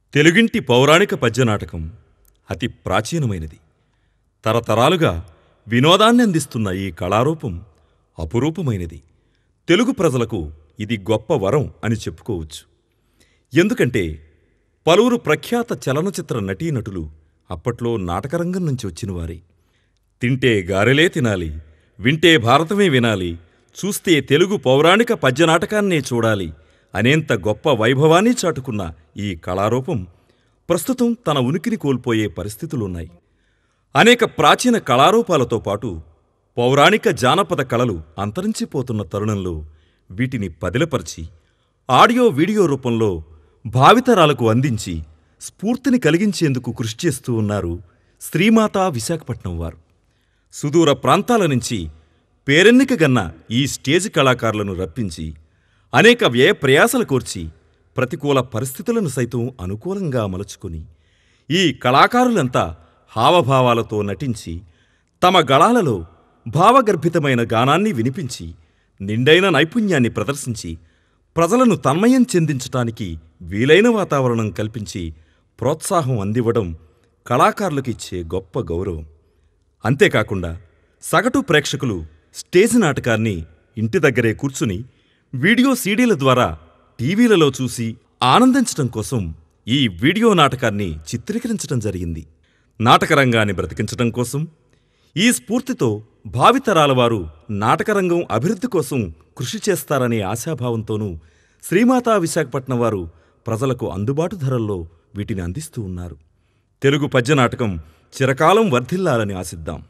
తెలుగింటి పౌరాణిక పద్యనాటకం అతి ప్రాచీనమైనది తరతరాలుగా వినోదాన్ని అందిస్తున్న ఈ కళారూపం అపురూపమైనది తెలుగు ప్రజలకు ఇది గొప్ప వరం అని చెప్పుకోవచ్చు ఎందుకంటే పలువురు ప్రఖ్యాత చలనచిత్ర నటీనటులు అప్పట్లో నాటకరంగం నుంచి వచ్చినవారే తింటే గారెలే తినాలి వింటే భారతమే వినాలి చూస్తే తెలుగు పౌరాణిక పద్యనాటకాన్నే చూడాలి అనేంత గొప్ప వైభవాన్ని చాటుకున్న ఈ కళారూపం ప్రస్తుతం తన ఉనికిని కోల్పోయే పరిస్థితులున్నాయి అనేక ప్రాచీన కళారూపాలతో పాటు పౌరాణిక జానపద కళలు అంతరించిపోతున్న తరుణంలో వీటిని పదిలపరిచి ఆడియో వీడియో రూపంలో భావితరాలకు అందించి స్ఫూర్తిని కలిగించేందుకు కృషి చేస్తూ ఉన్నారు శ్రీమాతా విశాఖపట్నం వారు సుదూర ప్రాంతాల నుంచి పేరెన్నికగన్న ఈ స్టేజ్ కళాకారులను రప్పించి అనేక వ్యయ ప్రయాసలు కోర్చి ప్రతికూల పరిస్థితులను సైతం అనుకూలంగా మలుచుకుని ఈ కళాకారులంతా హావభావాలతో నటించి తమ గళాలలో భావగర్భితమైన గానాన్ని వినిపించి నిండైన నైపుణ్యాన్ని ప్రదర్శించి ప్రజలను తన్మయం చెందించటానికి వీలైన వాతావరణం కల్పించి ప్రోత్సాహం అందివ్వడం కళాకారులకు ఇచ్చే గొప్ప గౌరవం అంతేకాకుండా సగటు ప్రేక్షకులు స్టేజ్ నాటకాన్ని ఇంటి దగ్గరే కూర్చుని వీడియో సీడీల ద్వారా టీవీలలో చూసి ఆనందించటం కోసం ఈ వీడియో నాటకాన్ని చిత్రీకరించడం జరిగింది నాటకరంగాన్ని బ్రతికించటం కోసం ఈ స్ఫూర్తితో భావితరాల వారు నాటకరంగం అభివృద్ధి కోసం కృషి చేస్తారనే ఆశాభావంతోనూ శ్రీమాతా విశాఖపట్నం వారు ప్రజలకు అందుబాటు ధరల్లో వీటిని అందిస్తూ ఉన్నారు తెలుగు పద్యనాటకం చిరకాలం వర్ధిల్లాలని ఆశిద్దాం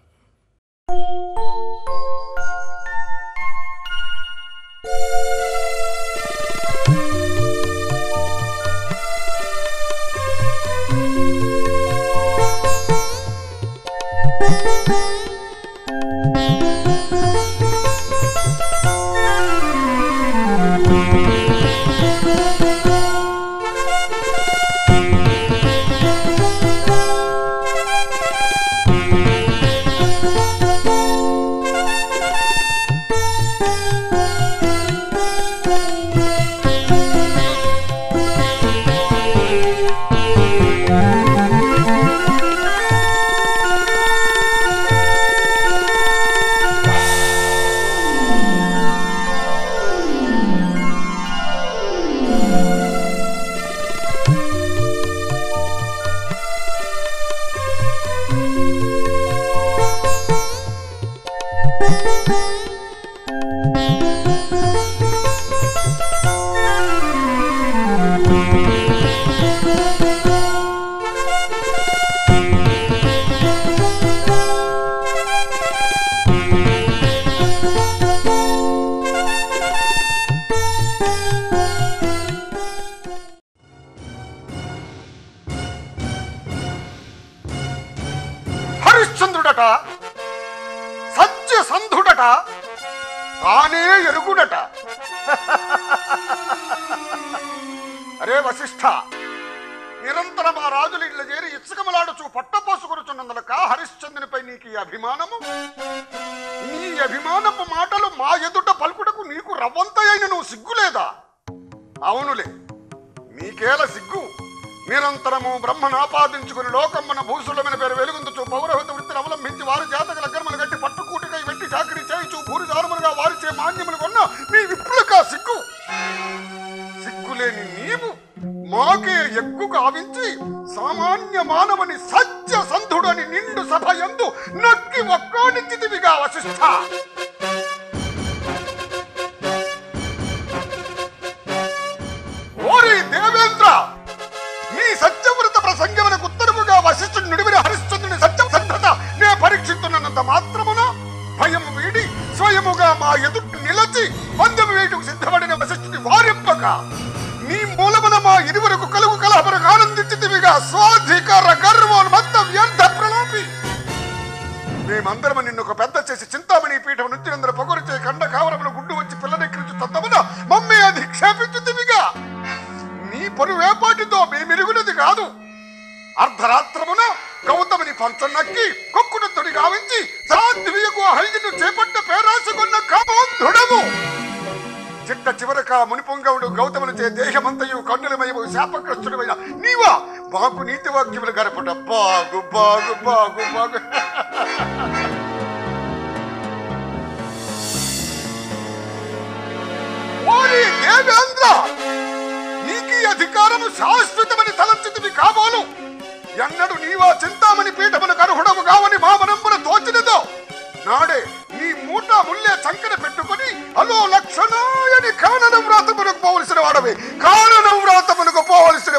హరిశ్చంద్రుడట సత్యసంధుడట తానే ఎరుగుడట అరే వశిష్ఠ నిరంతరం ఆ రాజులు ఇళ్ళ చేరి ఇచ్చకమలాడుచు పట్టపోసుకొనుచున్నందులక హరిశ్చంద్రునిపై నీకు ఈ అభిమానము నీ అభిమానపు మాటలు మా ఎదుట పలుకుటకు నీకు రవ్వంతయైన నువ్వు సిగ్గులేదా అవునులే నీకేల సిగ్గు నిరంతరము బ్రహ్మను ఆపాదించుకుని లోకమ్మన భూసులమైన పేరు వెలుగుందుచు పౌరహిత వృత్తిని అవలంబించి వారి జాతక లగ్గరములు గట్టి పట్టుకూటికై వెట్టి చాకరీ చేయించు భూరి దారుములుగా వారిచే మాన్యములు కొన్న మీ విప్లక సిగ్గు సిగ్గులేని నీవు మాకే ఎక్కువ కావించి సామాన్య మానవుని సత్య సంధుడని నిండు సభ యందు నొక్కి ఒక్కానిచ్చిదివిగా వశిష్ఠ ఓరి దేవేంద్ర నీ సత్యవ్రత ప్రసంగమునకు ఉత్తరముగా వశిష్ఠుడు నుడివిన హరిశ్చంద్రుని సత్య సంధత నే పరీక్షిస్తున్నంత మాత్రమున భయము వీడి స్వయముగా మా ఎదుట నిలచి పందెము వేటుకు సిద్ధపడిన వశిష్ఠుని వారింపక నీ మూలమున మా ఇరువురకు కలుగు కలహపరకు ఆనందించితివిగా స్వాధికార గర్వోన్మత్త వ్యర్థ ప్రలోభి మేమందరము నిన్ను ఒక పెద్ద చేసి చింతామణి పీఠం నుంచి అందరూ పొగరుచే కండ కావరమును గుడ్డు వచ్చి పిల్లనెక్కించు తద్దమున మమ్మీ అధిక్షేపించుతివిగా నీ పరు వేపాటితో మేమిరుగునది కాదు అర్ధరాత్రమున గౌతముని పంచనక్కి కొక్కును తొడి గావించి సాధ్వియకు హైజను చేపట్ట పేరాసుకున్న కామోద్ధుడము చిట్ట చివరక మునిపొంగవుడు గౌతములచే దేహమంతయు కన్నులమయము శాపగ్రస్తుడమైన నీవా మాకు నీతి వాక్యములు గరపట బాగు బాగు బాగు బాగు ఓరి దేవేంద్ర నీకు ఈ అధికారము శాశ్వతమని తలంచితివి కాబోలు ఎన్నడు నీవా చింతామణి పీఠములకు అర్హుడము కావని మా మనంబున తోచినదో నాడే నీ మూట ముల్లే చంకన పెట్టుకొని అలో లక్షణాయని కానన వ్రాతమునకు పోవలసిన వాడవి కానన వ్రాతమునకు పోవలసిన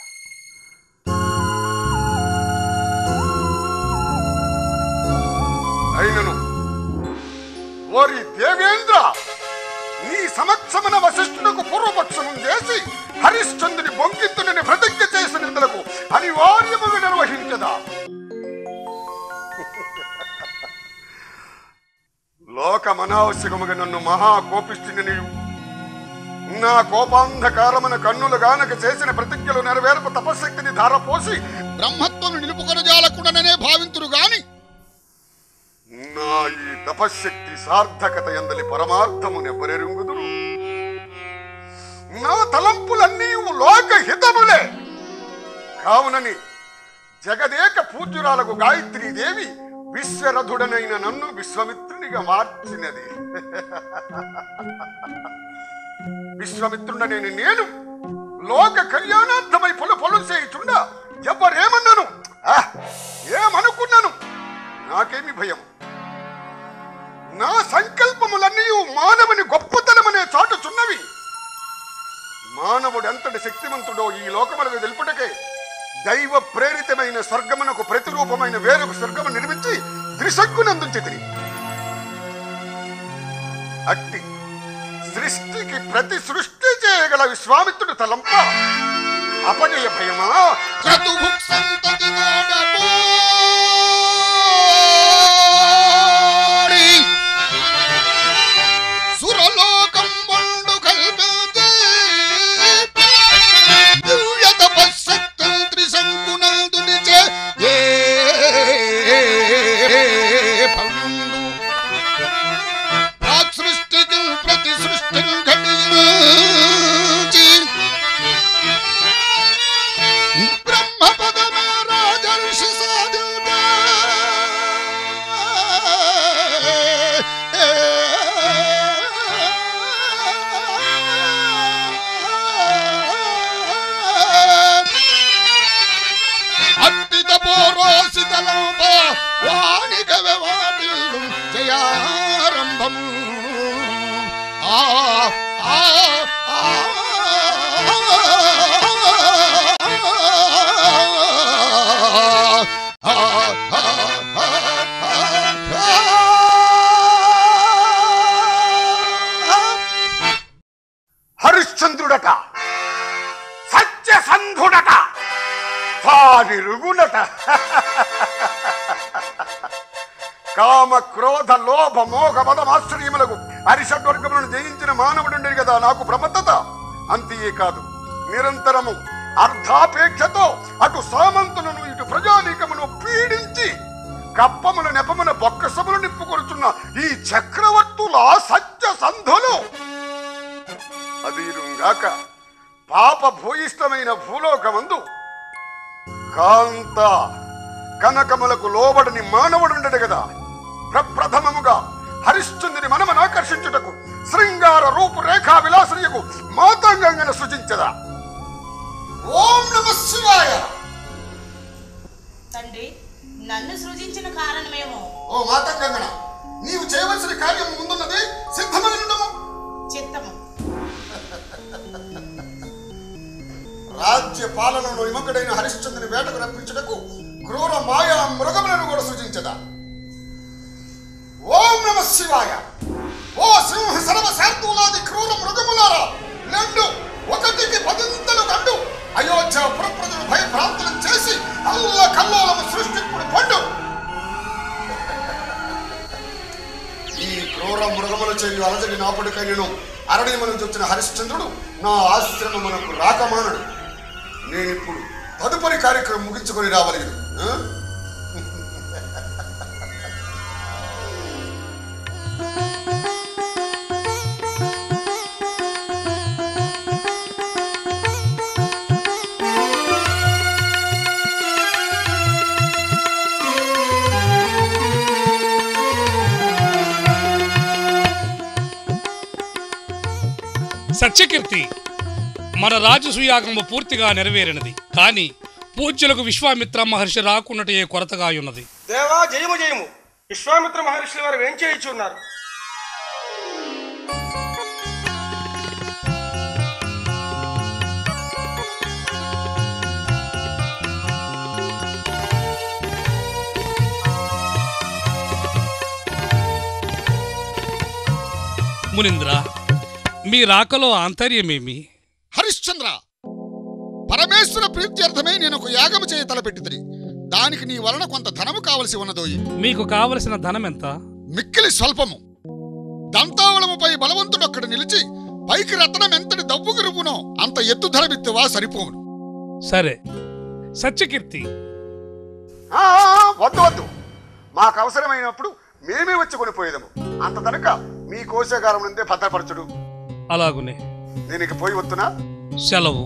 అయినను ఓరి దేవేంద్ర నీ సమక్షమున వశిష్ఠునకు పూర్వపక్షము చేసి హరిశ్చంద్రుని బొంకిత్తుని ప్రతిజ్ఞ చేసినందులకు అనివార్యముగా నిర్వహించదా లోకమనావశ్యకముగా నన్ను మహా కోపిష్టిని నా కోపాంధకారమున కన్నులు గానక చేసిన ప్రతిజ్ఞలు నెరవేర్పు తపశక్తిని ధారపోసి బ్రహ్మత్వను నిలుపుకొనజాలకుండానే భావింతురు గాని నా ఈ తపశ్శక్తి సార్థకత ఎందలి పరమార్థము నెవ్వరెరుగుదురు నా తలంపులన్నీ లోక హితములే కావునని జగదేక పూజ్యురాలకు గాయత్రీ దేవి విశ్వరథుడనైన నన్ను విశ్వమిత్రునిగా మార్చినది విశ్వమిత్రుడనైన నేను లోక కళ్యాణార్థమై పొలు పొలు చేయుచుండా ఎవరేమన్నాను ఆ, ఏమనుకున్నాను నాకేమి భయం నా సంకల్పములన్నీ మానవుని గొప్పతనమనే చాటుచున్నవి మానవుడు ఎంతటి శక్తివంతుడో ఈ లోకములకు తెలుపుటకే దైవ ప్రేరితమైన స్వర్గమునకు ప్రతిరూపమైన వేరొక స్వర్గము నిర్మించి త్రిశంకునందుంచితిని అట్టి సృష్టికి ప్రతి సృష్టి చేయగల విశ్వామిత్రుడు తలంప అపజయ భయమా క్రతుభుక్ సంతతి నోడపోడి. సురలోకం వండు కల్పించి దివ్య తపశ్శక్తుల్ త్రిశంకునందునిచే ఏ పండు ప్రాక్ సృష్టికి ప్రతి సృష్టిని ఘటించి బ్రహ్మపదమే రాజర్షి సాధుత అట్టిత పోరోసితలంబ వాణిక వ్యవాటిల్లు జయారంభము ఆ ఆ హరిశ్చంద్రుడట సత్యసంధుడట తానిరుగునట కామ క్రోధ లోభ మోహ మదమాశ్చర్యములకు హరిషడ్వర్గములను జయించిన మానవుడుండేది కదా నాకు ప్రమత్తత అంతే కాదు నిరంతరము అర్ధాపేక్షతో అటు సామంతులను ఇటు ప్రజానీకమును పీడించి కప్పముల నెపమున బొక్కసములు నిప్పుకొరుచున్న ఈ చక్రవర్తుల సత్య సంధులు అదీరుగాక పాప భూయిష్టమైన భూలోకమందు కాంత కనకములకు లోబడని మానవుడుండడు కదా ప్రప్రథమముగా హరిశ్చంద్రుని మనమను ఆకర్షించుటకు శృంగార రూపురేఖా విలాసనీయకు మాతంగంగన సృజించదా ఓం నమ శివాయ తండ్రి నన్ను సృజించిన కారణమేమో ఓ మాతంగంగన నీవు చేయవలసిన కార్యం ముందున్నది సిద్ధమని ఉండము చిత్తము రాజ్య పాలనలో విముఖుడైన హరిశ్చంద్రుని వేటకు రప్పించుటకు క్రూర మాయా మృగములను కూడా సృజించదా ఓం నమ శివాయ ఓ సింహ సర్వ శాంతులాది క్రూర మృగములారా రెండు ఒకటికి పదింతలు కండు అయోధ్య పురప్రజలు భయభ్రాంతులను చేసి అల్ల కల్లోలము సృష్టిప్పుడు పండు ఈ క్రూర మృగముల చేయు అలజడి నాపుడికై నేను అరణ్యము నుంచి వచ్చిన హరిశ్చంద్రుడు నా ఆశ్రమమునకు రాకమానడు నేనిప్పుడు తదుపరి కార్యక్రమం ముగించుకొని రావలేదు ఆ? సత్యకీర్తి మన రాజసూయాగము పూర్తిగా నెరవేరినది కానీ పూజ్యులకు విశ్వామిత్ర మహర్షి రాకున్నటే కొరతగా ఉన్నది దేవా జయము జయము విశ్వామిత్ర మహర్షుల వారు ఏం చేయించున్నారు మునింద్ర మీ రాకలో ఆంతర్యమేమి హరిశ్చంద్ర పరమేశ్వర ప్రీత్యర్థమై నేను ఒక యాగము చేయ తలపెట్టిదిరి దానికి నీ వలన కొంత ధనము కావలసి ఉన్నదోయి మీకు కావలసిన ధనం ఎంత మిక్కిలి స్వల్పము దంతావళముపై బలవంతుడొక్కడు నిలిచి పైకి రత్నం ఎంతటి దవ్వుకు రువ్వునో అంత ఎత్తు ధరమిత్తువా సరిపోవును సరే సత్యకీర్తి ఆ, వద్దు వద్దు మాకు అవసరమైనప్పుడు మేమే వచ్చి కొనిపోయేదము అంత తనక మీ కోశాగారం నుండే భద్రపరచుడు అలాగునే నేను ఇక పోయి వస్తున్నా సెలవు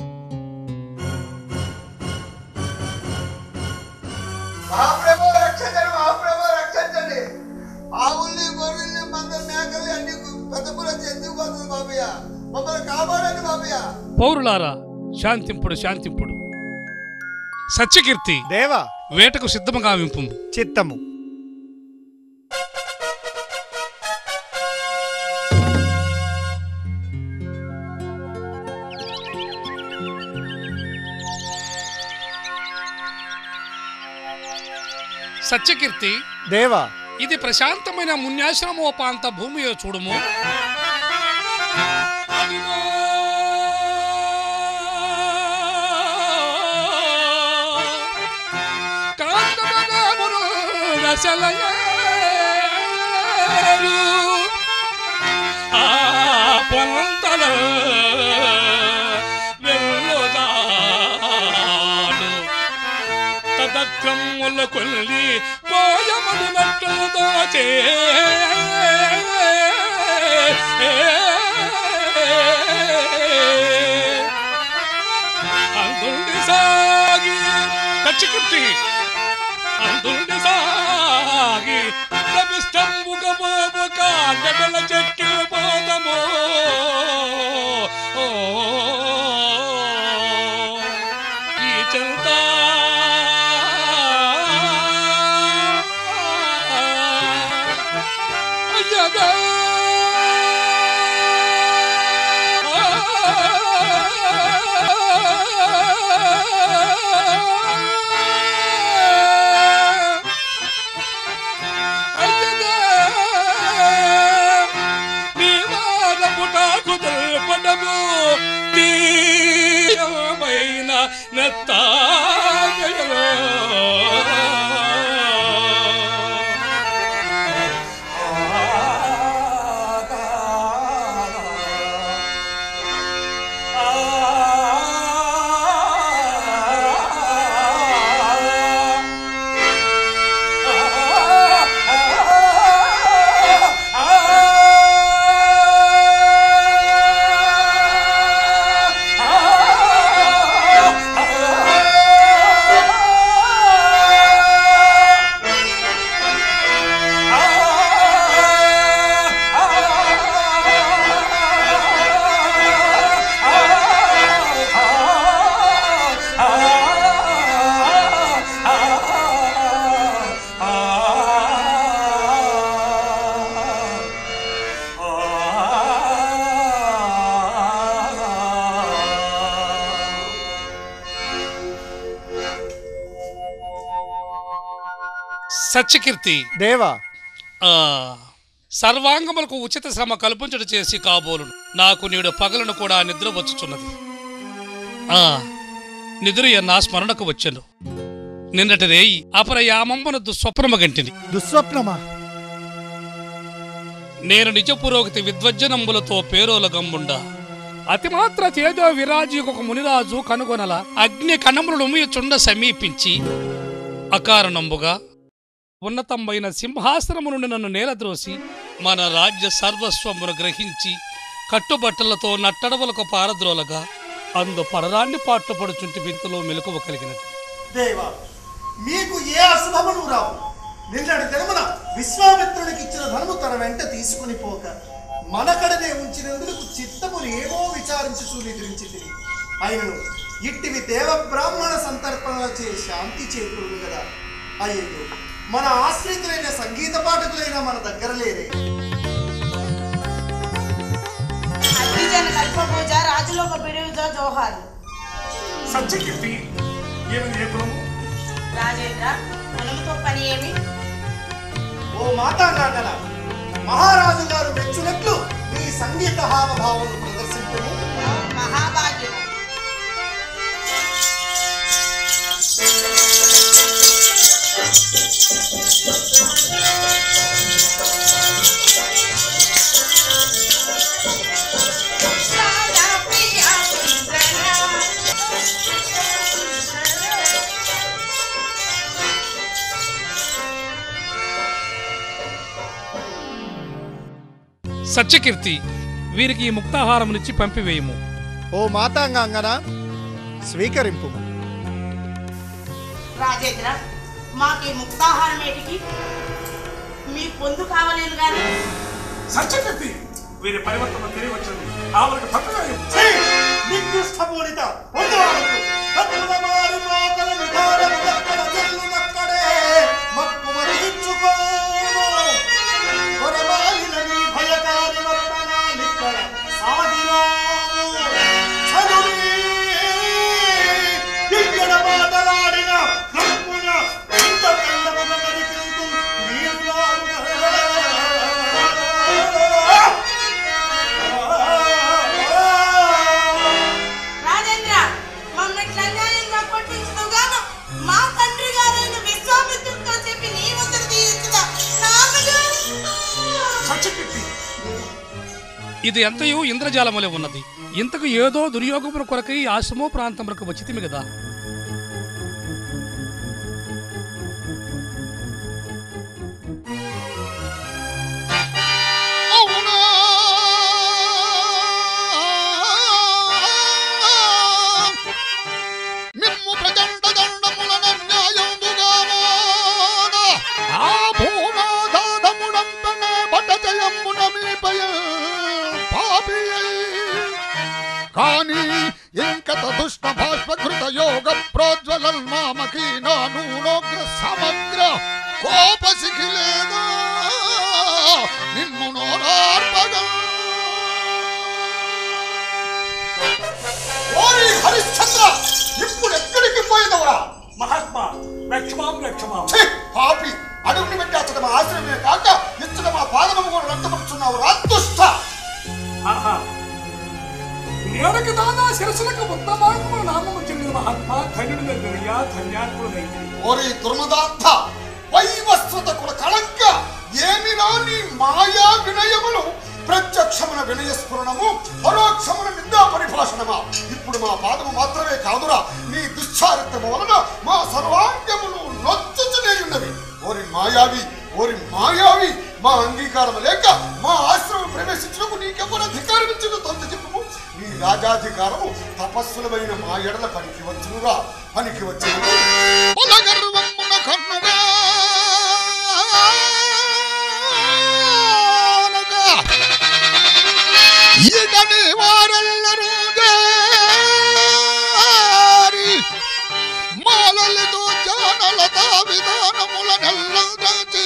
మహాప్రభు రక్షించండి మహాప్రభు రక్షించండి ఆవుల్ని గొర్రెల్ని మంద మేకలు అన్ని పెద్దపుల ఎందుకు పోతుంది బాబయ్య మమ్మల్ని కాపాడండి బాబయ్య పౌరులారా శాంతింపుడు శాంతింపుడు సత్యకీర్తి దేవా వేటకు సిద్ధముగా వింపు చిత్తము సత్యకీర్తి దేవా ఇది ప్రశాంతమైన మున్యాశ్రమోపాంత భూమియో చూడుము అదిగో! కాంతమగమును రసలయేరు. ఆ పొంతల వెల్లుదాడు తదక్రముల కొల్లి కోయమడినట్టు దోచే అందుండి సాగి కచ్చికుట్టి అందుండి సాగి తమిష్టంబుగ బాబు కాండబెల చెక్కి పోదము ఓ ఈ చెంత అయ్యగా అయ్యగా నీ వారపుటాకు తెల్పడము తీయమైన నెత్తాగయలో సత్యకీర్తి దేవా ఆ సర్వాంగములకు ఉచిత శ్రమ కల్పించడు చేసి కాబోలును నాకు నేడు పగలను కూడా నిద్ర వచ్చుచున్నది ఆ నిద్ర నా స్మరణకు వచ్చెను నిన్నటి రేయి అపరయామమ్మన దుస్వప్నమ గంటిని దుస్వప్నమా నేను నిజ పురోగతి విద్వజ్జనంబులతో పేరోల గమ్ముండ అతిమాత్ర తేజో విరాజు ఒక మునిరాజు కనుగొనల అగ్ని కణములను చుండ సమీపించి అకారణంబుగా ఉన్నతమైన సింహాసనము నుండి నన్ను నేలద్రోసి మన రాజ్య సర్వస్వమును గ్రహించి కట్టుబట్టలతో నట్టడవలకు పారద్రోలగా అందు పడరాన్ని పాటుపడుచుంటి వింతలో మెలకువ కలిగినది దేవా మీకు ఏ అశుభమును రావు నిన్నటి దినమున విశ్వామిత్రునికి ఇచ్చిన ధనము తన వెంట తీసుకుని పోక మనకడనే ఉంచినందుకు చిత్తమును ఏమో విచారించుచూ నిద్రించింది అయినను ఇట్టివి దేవ బ్రాహ్మణ సంతర్పణలచే శాంతి చేకూరును కదా అయ్యో మన ఆశ్రితులైన సంగీత పాఠకులైన మన దగ్గర లేరే అగ్నిజన కల్పపూజ రాజులోక బిడువుజ జోహార్ సత్యకీర్తి ఏమి ఏ కులము రాజేంద్ర మనముతో పని ఏమి ఓ మాతాంగాంగన మహారాజు గారు మెచ్చునట్లు మీ సంగీత హావభావం ప్రదర్శించము మహాభాగ్యము సత్యకీర్తి వీరికి ఈ ముక్తాహారమునిచ్చి పంపివేయము ఓ మాతాంగాంగన స్వీకరింపు రాజేంద్ర మాకు ఈ ముక్తాహారం ఏటికి మీ పొందు కావలేను గాని సత్యకీర్తి వీరి పరివర్తన తిరిగి వచ్చింది ఆవిడకి పక్కగా నికృష్టపూరిత పొందువాడకు తత్వమారు లోకల విధానము దక్కన చెల్లునక్కడే మక్కువ తీర్చుకోము. కొరమాలిన నీ భయకారి వర్తనాలిక్కడ సాగిరాము. చదువీ ఇక్కడ మాటలాడిన నమ్మున ఇంత కందమున నరికెళ్తూ నీరులారుగా. రాజేంద్ర మమ్మల్ని అన్యాయంగా కొట్టించదు గాను మా తండ్రి గారైన విశ్వామిత్రుడితో చెప్పి నీ వంతులు తీయించుదా సత్యకీర్తి ఇది ఎంతయో ఇంద్రజాలములే ఉన్నది ఇంతకు ఏదో దుర్యోగముల కొరకై ఆశ్రమో ప్రాంతములకు వచ్చితిమి కదా అవునా మిమ్ము ప్రచండ దండములను న్యాయముగా మోద ఆ భూమాధారముడంతనే బటజయమున మీపై పాపియై కానీ ఇంకత దుష్ట భాష్పకృత యోగ ప్రోజ్వలల్ మామకి నా నూనోగ్ర సమగ్ర కోపసికి లేదా నిన్ను నోరార్పగా ఓరి హరిశ్చంద్ర ఇప్పుడు ఎక్కడికి పోయినవరా మహాత్మా లక్ష్మాం లక్ష్మాం ఛీ, పాపి అడుగుని పెట్టి అతడు మా ఆశ్రమే కాక ఇచ్చట మా పాదము కూడా రక్తపడుచున్నావు రాత్తుష్ట ఆహా నేనకి దాదా శిరసులకు ఉత్తమాత్మ నామము చెందిన మహాత్మా ధన్యుడు దగ్గరయ్యా ధన్యాత్ముడు దగ్గర ఓరి దుర్మదార్థ వైవస్వత కుల కళంక ఏమిరా నీ మాయా వినయములు ప్రత్యక్షమున వినయస్ఫురణము పరోక్షమున నిందా పరిభాషణమా ఇప్పుడు మా పాదము మాత్రమే కాదురా నీ దుశ్చారిత్రము వలన మా సర్వాంగములు నొచ్చుచునే ఉన్నవి ఓరి మాయావి ఓరి మాయావి మా అంగీకారం లేక మా ఆశ్రమం ప్రవేశించడము నీకెవరు అధికారం ఇచ్చిందో తొంత చెప్పుము నీ రాజాధికారము తపస్సులమైన మా ఎడల పనికి వచ్చునురా పనికి వచ్చును బలగర్వమున కన్నుగా ఈడని వారెల్లరూ జారి మాలలితో జానలత విధానముల నెల్లచి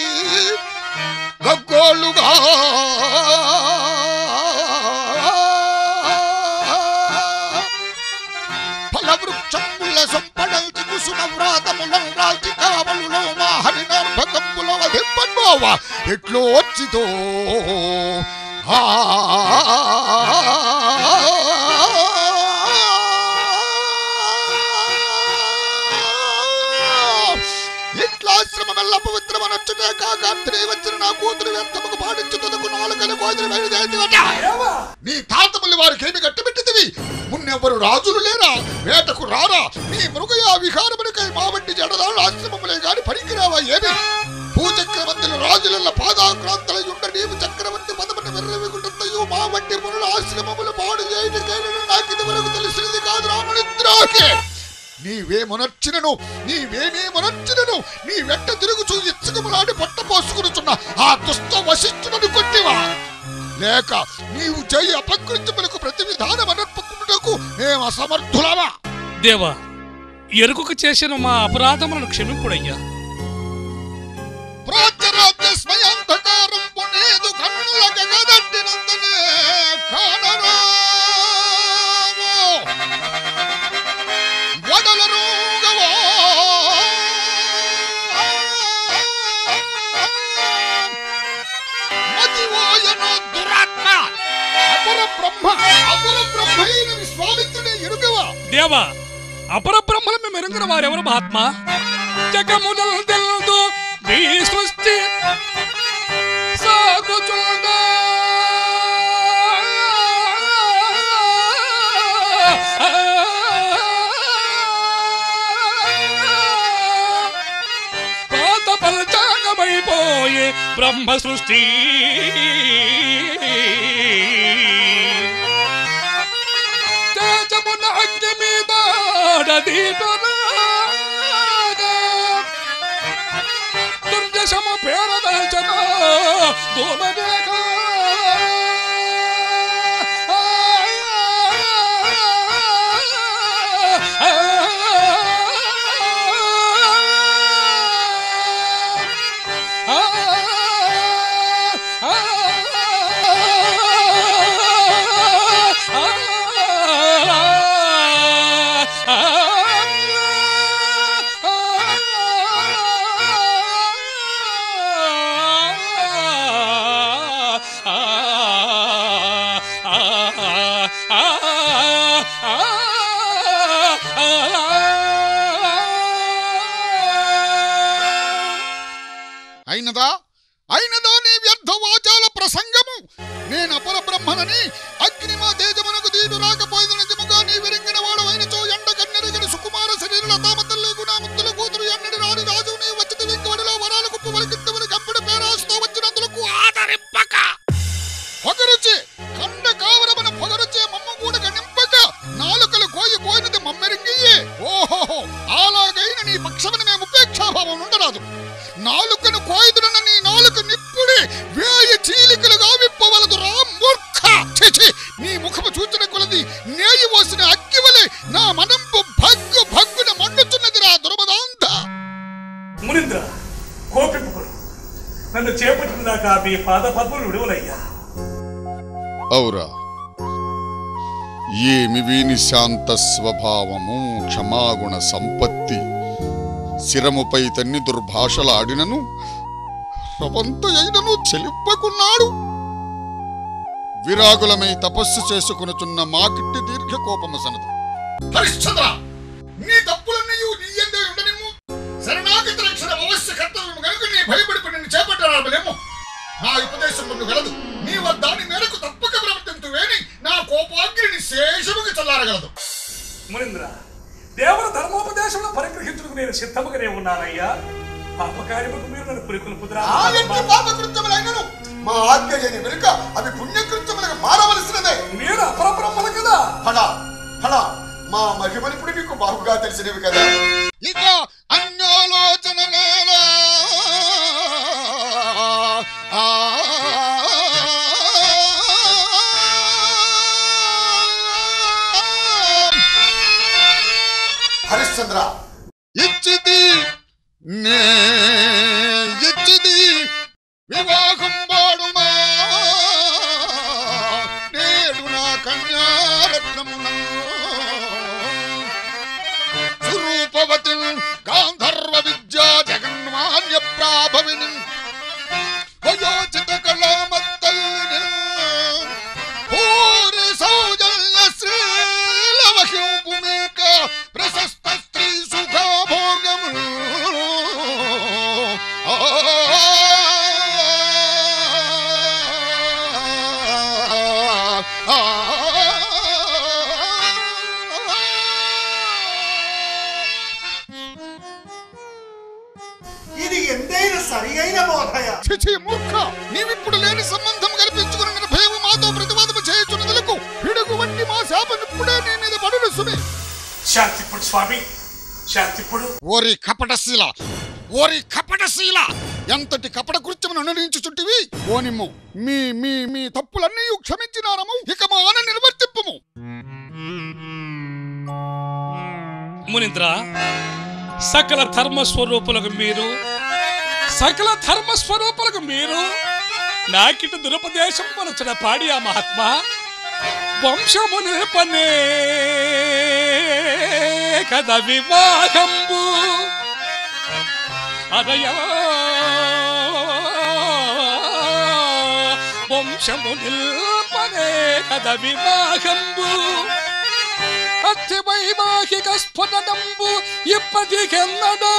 గగ్గోళ్ళుగా ఫలవృక్షముల సంపడల్చి కుసుమ వ్రాతములం రాల్చి కావలులో మా హరినర్భకంబుల వధింపన్మోవా ఎట్లో వచ్చితో ఆ ఇట్లాశ్రమమెల్ల పవిత్రమనొచ్చునే కాక అత్రే వచ్చిన నా కూతురు వ్యర్థముకు పాడించుటకు నాలుగలు కోతులు బయలుదేరి నీ తాతములు వారికి ఏమి కట్టబెట్టిదివి మున్నెవ్వరు రాజులు లేరా వేటకు రారా నీ మృగయా విహారమునికై మా వంటి జడదాళ్ళు ఆశ్రమములే గాని పనికిరావా ఏమి భూచక్రవర్తుల రాజుల పాదాక్రాంతల ఉండ నీవు చక్రవర్తి పదమని వెర్రవిగుంటయు మా వంటి మునుల ఆశ్రమములు పాడు చేయటికైనా నాకు ఇది వరకు తెలిసినది కాదు రామనిద్రాకే నీవేమొనర్చినను నీవేమేమొనర్చినను నీ వెంట తిరుగుచూ ఇచ్చకములాడి పొట్ట పోసుకునుచున్న ఆ దుష్ట వశిష్ఠునను కొట్టివా లేక నీవు చేయి అపకృత్యములకు ప్రతి విధానం అనర్పకున్నకు మేము అసమర్థులమా దేవా ఎరుకకు చేసిన మా అపరాధములను క్షమింపుడయ్యా ప్రాచ్యరాజ్య స్మయాంధకారం పునేదు కన్నుల గగదట్టినంతనే కానరావో వడలరుగవో మతివోయన దురాత్మ అపర బ్రహ్మ అపర బ్రహ్మైన విశ్వామిత్రుడే ఎరుగవా దేవా అపర బ్రహ్మలు మేము ఎరుగిన వారెవరు మహాత్మా జగమునల్ తెల్దు మీ సృష్టి సాగుచుండ పాత పల్చాగమైపోయే బ్రహ్మ సృష్టి తేజమున అగ్ని మీద దీపనాగా దుర్దశము పేరదాల్చన ధూమదేఖ అయినదా అయినదా నీ వ్యర్థ వాచాల ప్రసంగము నేను అపర బ్రహ్మనని అగ్నిమా తేజమునకు దీడు రాకపోయిన నిజముగా నీ విరింగిన వాడవైన చో ఎండ కన్నెరగని సుకుమార శరీరుల తామతల్లి గుణా ముద్దుల కూతురు ఎన్నడి రాని రాజు నీ వచ్చిన వెంకవడిలో వరాల కుప్పు వలికిద్దమని కంపెడి పేరాసుతో వచ్చినందులకు ఆదరింపక పొగరుచి కండ కావరమన పొగరుచే మమ్మ కూడా నింపక నాలుకలు కోయి పోయినది మమ్మెరింగియే ఓహో అలాగైన నీ పక్షమని మేము ఉపేక్షాభావం ఉండరాదు నాలుకను కోయిదునన్న నీ నాలుక నిప్పుడి వేయి చీలికలుగా విప్పవలదు రా మూర్ఖ ఛీ, ఛీ, నీ ముఖము చూచిన కొలది నేయి పోసిన అగ్గివలే నా మనంపు భగ్గు భగ్గున మండుచున్నది రా దుర్మదాంధ మునింద్ర కోపింపుకుడు నన్ను చేపట్టిన దాకా మీ పాద పద్మలు విడువలయ్యా ఔరా ఏమి వీని శాంత స్వభావము క్షమాగుణ సంపత్తి శిరముపై తన్ని దుర్భాషలాడినను ప్రవంత అయినను చెలిప్పకున్నాడు విరాగులమై తపస్సు చేసుకునుచున్న మాకిట్టి దీర్ఘ కోపము సనదు హరిశ్చంద్ర నీ తప్పులన్నీ నీ ఎందే ఉండనిమ్ము శరణాగతి రక్షణ అవశ్య కర్తవ్యం కనుక నీ భయపడిపడి నిన్ను చేపట్టరాబలేము నా ఉపదేశం ముందు గలదు నీ దాని మేరకు తప్పక ప్రవర్తింతువేని నా కోపాగ్నిని శేషముగా చల్లారగలదు మునింద్ర దేవర ధర్మోపదేశంలో పరిగ్రహించుటకు నేను సిద్ధముగానే ఉన్నానయ్యా పాపకార్యముకు మీరు నన్ను పురికొల్పుదురా ఆ ఎట్టి పాపకృత్యములైనను మా ఆజ్ఞ లేని వెనుక అవి పుణ్యకృత్యములకు మారవలసినదే మీరు అపరబ్రహ్మలు కదా ఫలా ఫలా మా మహిమనిప్పుడు మీకు బాగుగా తెలిసినవి కదా ఇక అన్యాలోచన లేలా. ఆ హరిశ్చంద్ర ఇచ్చిది నే ఇచ్చిది వివాహం వాడుమా నేడు నా కన్యారత్నమున స్వరూపవతి గాంధర్వ విద్యా జగన్మాన్య ప్రాభవిని వయోచిత కళామత్తల్లిని పూరి సౌజన్య శ్రీలవహింపుమేక ప్రశస్త స్త్రీ సుఖభోగము ఇది ఎంతైన సరి అయిన బోధయ చిచి మూర్ఖ నీవిప్పుడు లేని సంబంధం కల్పించుకుని నిర్భయము మాతో ప్రతివాదము చేయుచున్నదలకు పిడుగు వంటి మా శాపనిప్పుడే నీ మీద పడును సుమి శాంతిప్పుడు స్వామి శాంతిప్పుడు ఓరి కపటశీల ఓరి కపటశీల ఎంతటి కపట కృత్యమును నిర్ణయించుచుంటివి ఓనిమ్ము మీ మీ మీ తప్పులన్నీ క్షమించినారము ఇక మాన నిర్వర్తిప్పుము మునింద్ర సకల ధర్మ స్వరూపులకు మీరు సకల ధర్మ స్వరూపులకు మీరు నాకిట దురుపదేశం మనచిన పాడి ఆ మహాత్మా వంశము నిలపనే కద వివాహంబు అదయా వంశము నిల్పనే కద వివాహంబు అతి వైవాహిక స్ఫుటనంబు ఇప్పటికెన్నడా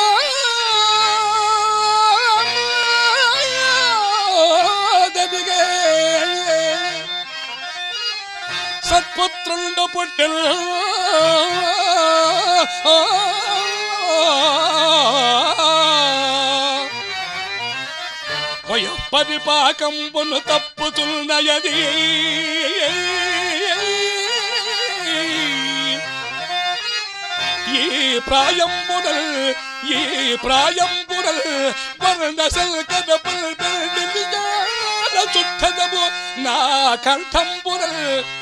దదిగే సత్పుత్రుండు పుట్టిల్ వయ పరిపాకంబును తప్పుతున్నయది ఈ ప్రాయంబుడల్ ఈ ప్రాయంబుడల్ వర్ణ సల్కదపుల్ చుట్టదము నా కంఠంబుడల్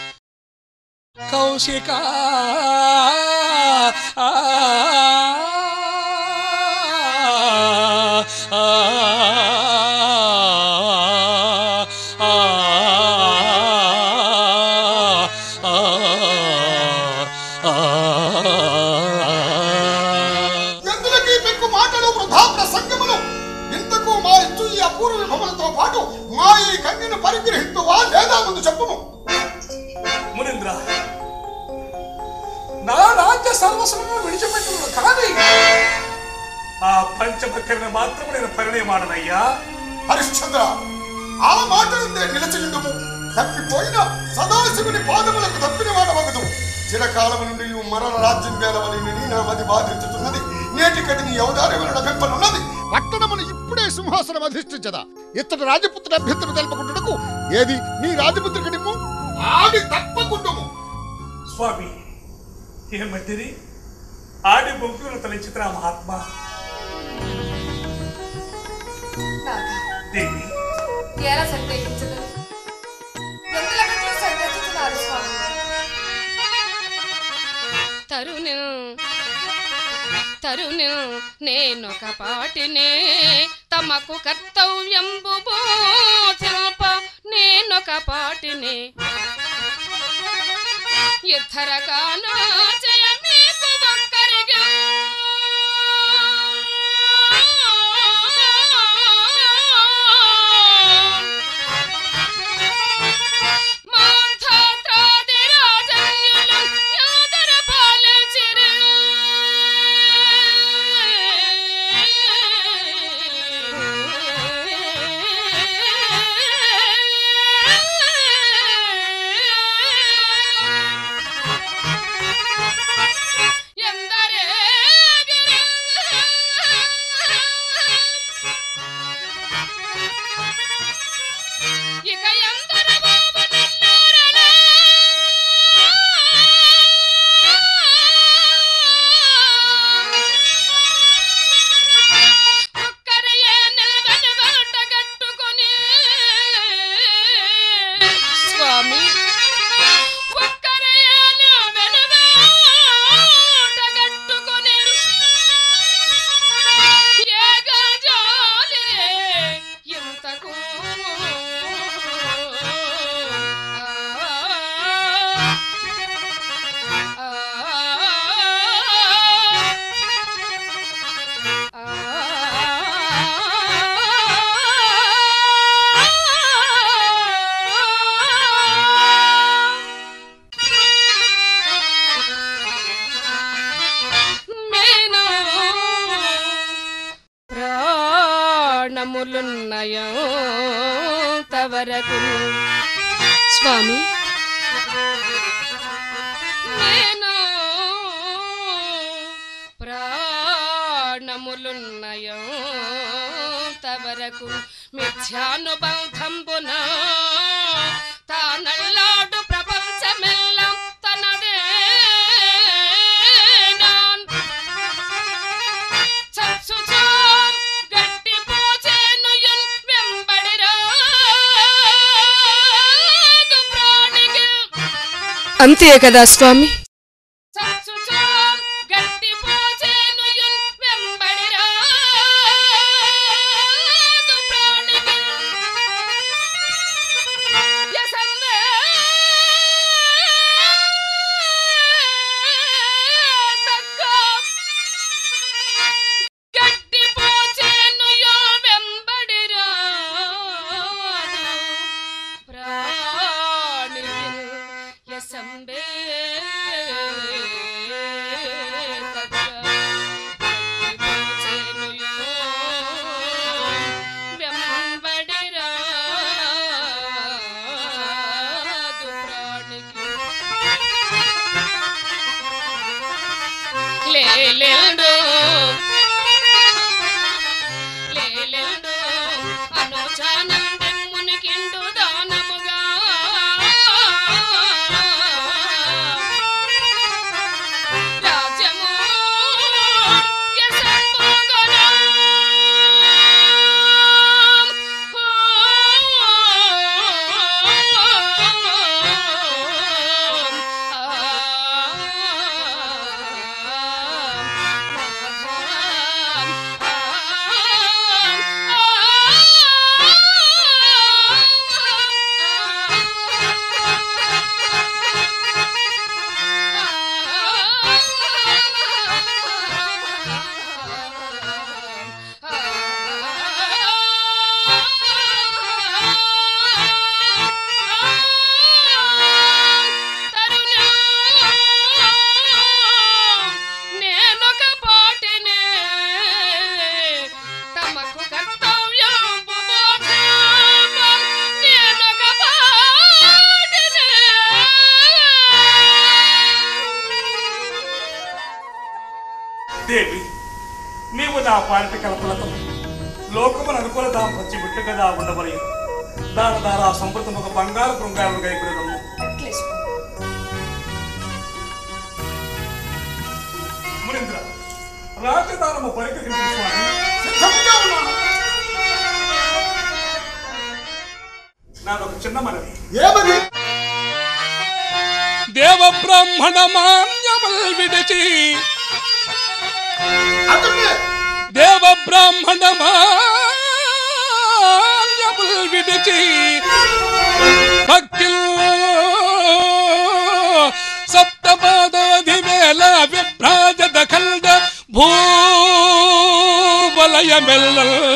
కౌశిక ఆ, ఆ, ఆ, ఎందులకి పెక్కు మాటలు వృధా ప్రసంగములు ఇంతకు మా ఇచ్చు ఈ అపూర్వ విభవలతో పాటు మా ఈ కన్యను పరిగ్రహింతువా లేదా ముందు చెప్పుము మునీంద్ర నా రాజ్య సర్వస్వము విడిచిపెట్టును కానీ ఆ పంచమక్కరిని మాత్రం నేను పరిణయమాడనయ్యా హరిశ్చంద్ర ఆ మాట నుండే నిలచియుండుము తప్పిపోయిన సదాశివుని పాదములకు తప్పిన వాడవగదు చిరకాలము నుండి ఈ మరణ రాజ్యం వేలవలని నీ నా మది బాధించుతున్నది నేటికటి నీ అవతారములను పెంపనున్నది పట్టణమును ఇప్పుడే సింహాసనం అధిష్ఠించదా ఇతడు రాజపుత్రుడు అభ్యంతరం తెలుపుకుంటుటకు ఏది నీ రాజపుత్రికి నిమ్ము ఆడి తప్పకుండుము స్వామి ఏమంటిది ఆడి బొంకులు తలచిత్ర మహాత్మా నాథ, దేవి ఎలా సందేహించగలరు ఎందుల గట్లు సందేహిస్తున్నారు స్వామి తరుణు తరుణు నేనొక పాటినే తమకు కర్తవ్యంబు బోధింప నేనొక పాటినే ఇద్దరగానో జయ మీకు ఒక్కరిగా మాంధాత్రాది రాజన్యులు యాదర పాలించిరి. ఇక ఎందరు బాబు నిన్నారలా? ఒక్కరియే నిలవని బాట కట్టుకొని స్వామి ఒక్కరియే నిలవని బాట కట్టుకొని ఏగజాలిరే ఇంతకు మేనా ప్రాణములున్నయో తవరకు స్వామి నేను ప్రాణములున్నయో తవరకు మిథ్యానుబంధంబున తానల్లాడు ప్రపంచమెల్లం తనదే నాన్ చచ్చుచాం అంతే కదా స్వామి లేలేడు లేలేడు అనుచానందెమ్మునికిండు దానముగా రాజ్యము యశంభోగనం. నేనొక పాటినే తమకు కర్తవ్యంబు బోధింప. నేనొక పాటినే దేవి నీవు నా పాలిట కల్పనతో లోకమును అనుకూల దాంపత్య బిడ్డగా ఉండవలేదు దాని ద్వారా సంపృతం ఒక బంగారు బృంగాలను గైకుడము మునింద్ర రాజధానము పరికరించి స్వామి సిద్ధంగా ఉన్నాను నాదొక చిన్న మనవి ఏమది దేవ బ్రాహ్మణ మాన్యముల్ విడిచి అతన్నే దేవ బ్రాహ్మణ మాన్యముల్ విడిచి భక్తి సప్తపాదాది వేల విభ్రాజ దఖల్ద భూవలయమెల్ల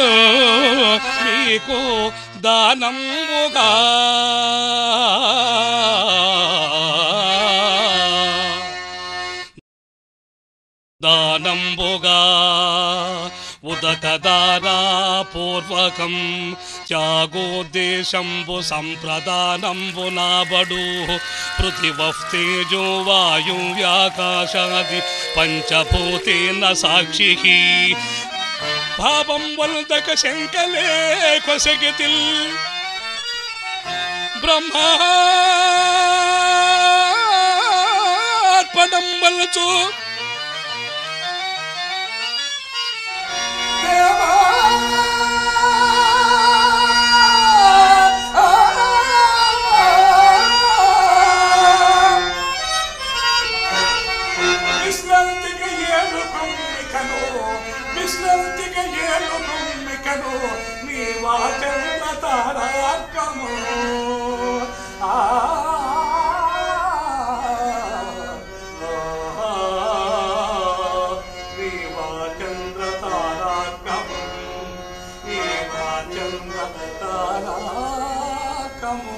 మీకు దానముగా దానంబుగా ఉదకదానా పూర్వకం త్యాగోద్దేశంబు సంప్రదానంబు నాబడు పృథివస్తేజో వాయు వ్యాకాశాది పంచభూతేన సాక్షి భావం వల్దక శంకలే కొసగితిల్ బ్రహ్మార్పణం వల్చు విశ్రాంతికి ఏలు కుమ్మికను విశ్రాంతికి ఏలు కుమ్మికను నీ వాచన తారాకము ఆ నీ వాచంద్ర తారాకము నీ వాచంద్ర తారాకము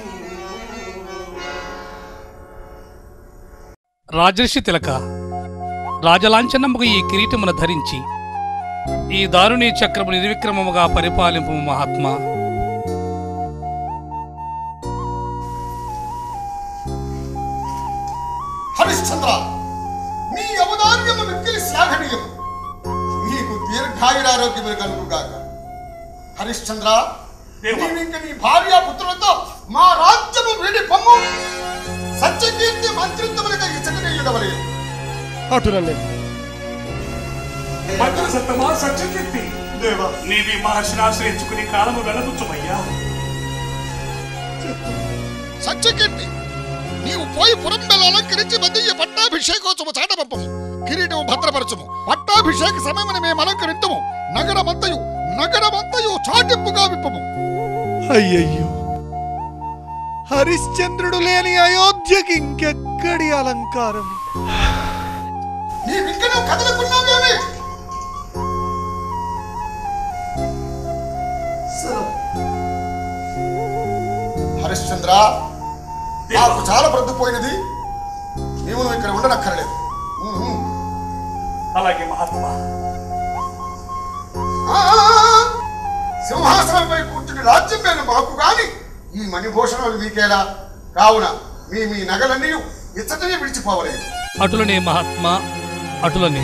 రాజర్షి తిలక రాజలాంఛనముగా ఈ కిరీటమును ధరించి ఈ దారుణీ చక్రము నిర్విక్రమముగా పరిపాలింపు మహాత్మా హరిశ్చంద్ర నీ అవదార్యము మిక్కిలి శ్లాఘనీయము నీకు దీర్ఘాయురారోగ్యములు కలుగుగాక హరిశ్చంద్ర నీవింక నీ భార్య పుత్రులతో మా రాజ్యము వీడి పొమ్ము సత్యకీర్తి మంత్రిత్వములుగా ఇచ్చటనేయుడవలేదు అటునండి మంత్ర సత్తమా సత్యకీర్తి దేవా నీవి మహర్షిని ఆశ్రయించుకుని కాలము వెళ్ళబుచ్చుమయ్యా సత్యకీర్తి నీవు పోయి పురంబెల అలంకరించి మధ్య పట్టాభిషేకోత్సవ చాట పంపము కిరీటము భద్రపరచుము పట్టాభిషేక సమయమున మేము అలంకరించము నగరమంతయు నగరమంతయు చాటింపుగా విప్పము అయ్యయ్యో హరిశ్చంద్రుడు లేని అయోధ్యకి ఇంకెక్కడి అలంకారం నీ విగ్రహం కదలకున్నావేమి హరిశ్చంద్ర నాకు చాలా ప్రొద్దుపోయినది నీవు నువ్వు ఇక్కడ ఉండనక్కర్లేదు ఉహు. అలాగే మహాత్మా ఆ, సింహాసనంపై కూర్చుని రాజ్యం మీద మాకు గాని ఈ మణిభూషణాలు మీకేలా కావున మీ మీ నగలన్నీ ఇచ్చటనే విడిచిపోవలేదు అటులనే మహాత్మా అటులనే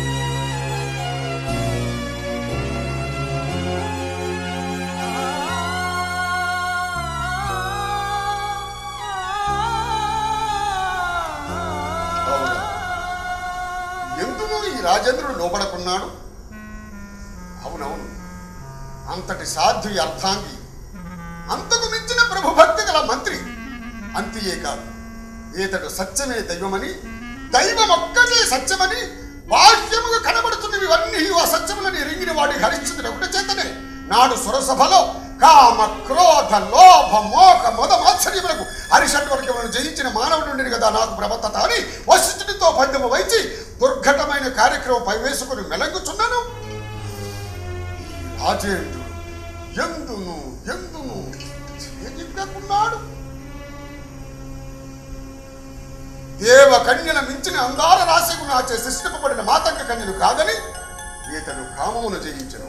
అవునా ఎందుకు ఈ రాజేంద్రుడు లోబడకున్నాడు అవునవును అంతటి సాధ్వి అర్థాంగి అంతకు మించిన ప్రభుభక్తి గల మంత్రి అంతియే కాదు ఈతడు సత్యమే దైవమని దైవం ఒక్కటే సత్యమని బాహ్యముగా కనబడుతున్నవి ఇవన్నీ అసత్యములని ఎరిగిన వాడి హరిశ్చంద్రుడు ఒకటి చేతనే నాడు సురసభలో కామ క్రోధ లోభ మోహ మొద మాత్సర్యములకు హరిషట్వర్గములను జయించిన మానవుడు కదా నాకు ప్రవర్తత అని వశిష్ఠుడితో పద్యము వైచి దుర్ఘటమైన కార్యక్రమం పైవేసుకుని మెలంగుచున్నాను రాజేంద్రుడు ఎందును ఎందును చేజిక్కకున్నాడు దేవ కన్యల మించిన అందాల రాశికు నాచే సృష్టింపబడిన మాతంగ కన్యలు కాదని ఈతడు కామమును జయించను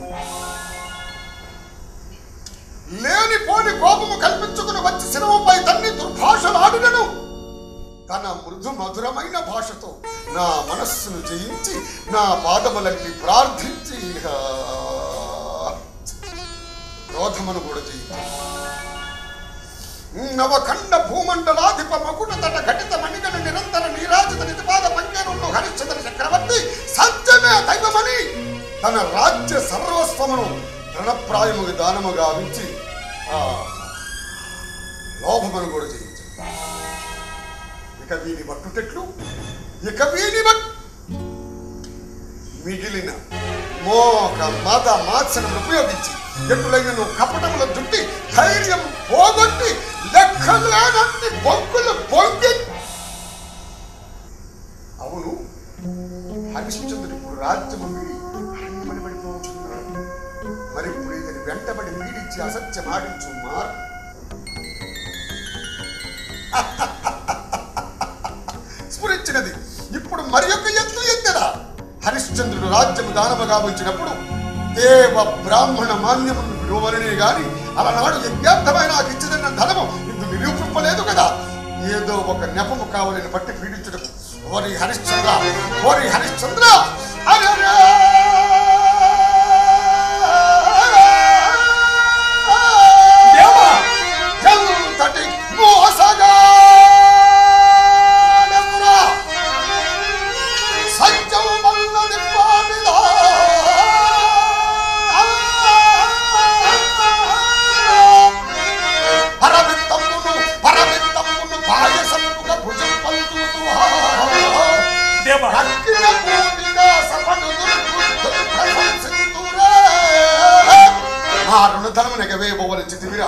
లేని పోని కోపము కల్పించుకుని వచ్చి శిరముపై తన్ని దుర్భాషలాడినను తన మృదు మధురమైన భాషతో నా మనస్సును జయించి నా పాదములకి ప్రార్థించి ఆ, క్రోధమును కూడా జయించి నవఖండ భూమండలాధిప మకుట తట ఘటిత మణిగణ నిరంతర నీరాజిత నితిపాద పంకేరుండు హరిశ్చంద్ర చక్రవర్తి సత్యమే దైవమని తన రాజ్య సర్వస్వమును రణప్రాయముగా దానము గావించి ఆ లోభమును కూడా జయించాడు ఇక వీని బట్టుటెట్లు ఇక వీని బట్ మిగిలిన మోక మద మాత్సరం ఉపయోగించి ఎటులైన కపటముల దుట్టి ధైర్యం పోగొట్టి లెక్కలేనన్ని బొక్కులు పొంగి అవును హరిశ్చంద్రుడు ఇప్పుడు రాజ్యము వీడి అరణ్యమని పడిపోతున్నాడు మరి ఇప్పుడు ఇతని వెంటబడి పీడించి అసత్యం ఆడించు మార్ స్ఫురించినది ఇప్పుడు మరి యొక్క ఎత్తు ఎత్తెదా హరిశ్చంద్రుడు రాజ్యము దానముగా వచ్చినప్పుడు దేవ బ్రాహ్మణ మాన్యమును విడువలనే గాని అలనాడు యజ్ఞార్థమైన నాకు ఇచ్చదన్న ధనము ఇందు నిరూపింపలేదు కదా ఏదో ఒక నెపము కావాలని బట్టి పీడించుటకు ఓరి హరిశ్చంద్ర ఓరి హరిశ్చంద్ర అరెరే! ఎంతటి మోసగాడెవురా! సత్యం వల్లది పాటిదా పరమిత్తమును పరమిత్తమును పాయసముగా భుజం పలుకుతూ దేవా అక్కిన పూటిగా సపడు దుర్బుద్ధులు ప్రశంసింతురే. ఆ రుణధనము నెగవేయబోవని చితివిరా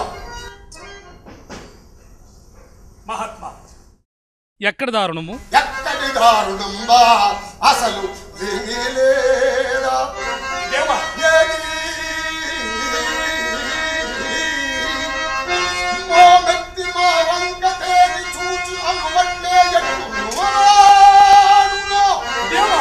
మహాత్మా ఎక్కడ దారుణము ఎక్కడి దారుణంబా అసలు లేనే లేదా దేవా ఏది? మోమెత్తి మా వంక తేరి చూచి అనువట్లే ఎట్టువాడునో. దేవా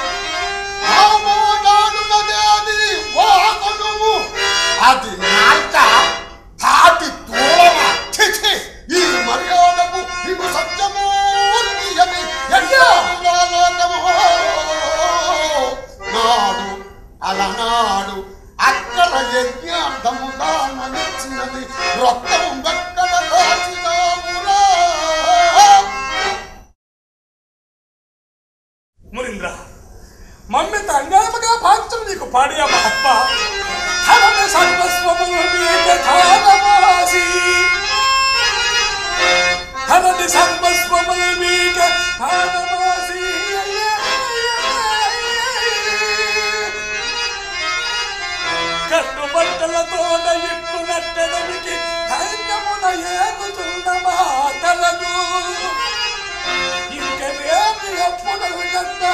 ఆమోదాడునదేది వాకొనుము. అది నాల్క తాటి తోమ చిచి ఈ మర్యాదకు ఇగు సత్యము నియమి ఎన్నాలోకము నాడు అలనాడు అక్కడ యజ్ఞార్థము దానమిచ్చినది రక్తం వెక్కడ దాచినామురా మురీంద్ర మమ్మిత అన్యాయముగా భావించడం నీకు పాడియా మహాత్మా ధనమ సర్వస్వము నీకు ధారమాసి ధరణి సర్వస్వముల్ మీక హారమాసి కట్టు బట్టలతోడ ఇప్పు నట్టడానికి ధైర్యమున ఏగుతున్న మాటలను ఇంక రేపు ఎప్పుడు కన్న